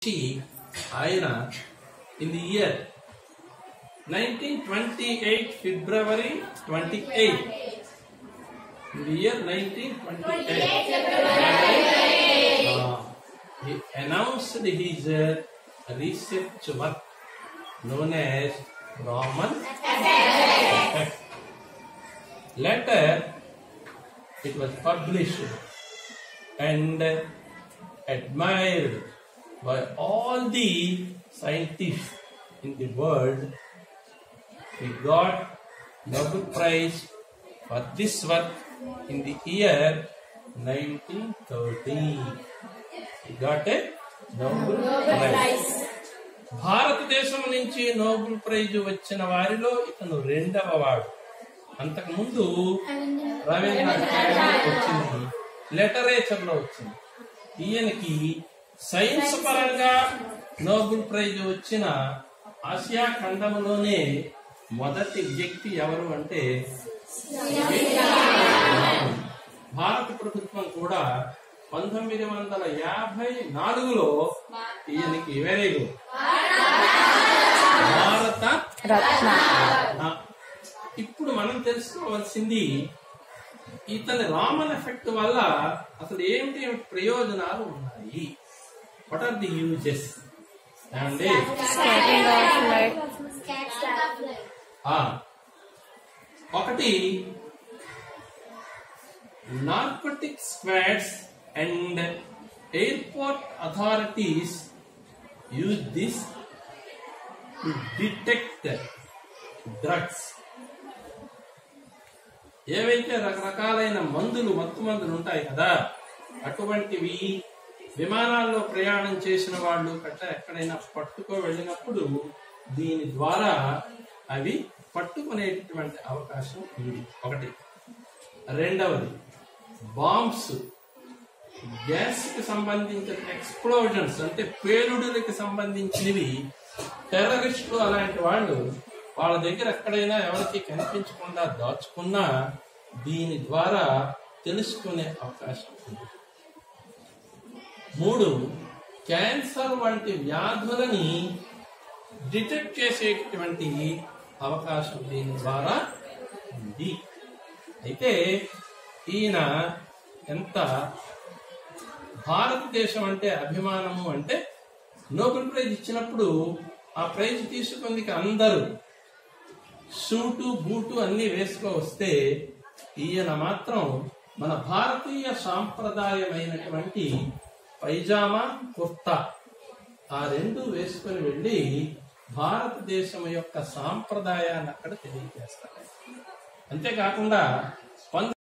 కి ఆయన in the year nineteen twenty eight February twenty eight in the year nineteen twenty eight he announced his uh, research work known as Raman effect. Later, it was published and admired by all the scientists in the world. He got Nobel Prize for this work in the year 1913. He got a Nobel Prize. భారతదేశం నుంచి Nobel prize వచ్చిన వారిలో ఇతను రెండవ వాడు అంతకు ముందు రవీంద్రనాథ్ ఠాగూర్ వచ్చింది లిటరేచర్ లో వచ్చింది ఈయనకి సైన్స్ పరంగా నోబెల్ ప్రైజ్ వచ్చిన ఆసియా ఖండంలోనే మొదటి వ్యక్తి ఎవరు అంటే భారత ప్రభుత్వం కూడా పంతొమ్మిది వందల యాభై నాలుగులో ఈయనకి వెరీ గుడ్ భారత రత్న ఆ, ఇప్పుడు మనం తెలుసుకోవాల్సింది ఇతని రామన్ ఎఫెక్ట్ వల్ల అసలు ఏమిటి ఏమిటి ప్రయోజనాలు ఉన్నాయి వాట్ ఆర్ ది యూజెస్ ఏమండి స్కేటింగ్ ఆఫ్ లైట్ ఆ, ఒకటి narcotic squads and airport authorities use this to detect drugs ఏవైతే రకరకాలైన మందులు మత్తు మందులు ఉంటాయి కదా అటువంటివి విమానాల్లో ప్రయాణం చేసిన వాళ్ళు గట్ట ఎక్కడైనా పట్టుకో వెళ్ళినప్పుడు దీని ద్వారా అవి పట్టుకునేటటువంటి అవకాశం ఉంది ఒకటి రెండవది బాంబ్స్ గ్యాస్ కి సంబంధించిన ఎక్స్ప్లోజన్స్ అంటే పేలుడులకి సంబంధించినవి టెర్రరిస్టులు అలాంటి వాళ్ళు వాళ్ళ దగ్గర ఎక్కడైనా ఎవరికి కనిపించకుండా దాచుకున్నా దీని ద్వారా తెలుసుకునే అవకాశం ఉంది మూడు క్యాన్సర్ వంటి వ్యాధులని డిటెక్ట్ చేసేటటువంటి అవకాశం దీని ద్వారా ఉంది అయితే ఈయన ఎంత భారతదేశం అంటే అభిమానము అంటే నోబెల్ ప్రైజ్ ఇచ్చినప్పుడు ఆ ప్రైజ్ తీసుకుందికి అందరూ సూటు బూటు అన్ని వేసుకో వస్తే ఈయన మాత్రం మన భారతీయ సాంప్రదాయమైనటువంటి పైజామా కుర్తా ఆ రెండు వేసుకొని వెళ్ళి భారతదేశం యొక్క సాంప్రదాయాన్ని అక్కడ తెలియజేస్తారు అంతేకాకుండా పంతొమ్మిది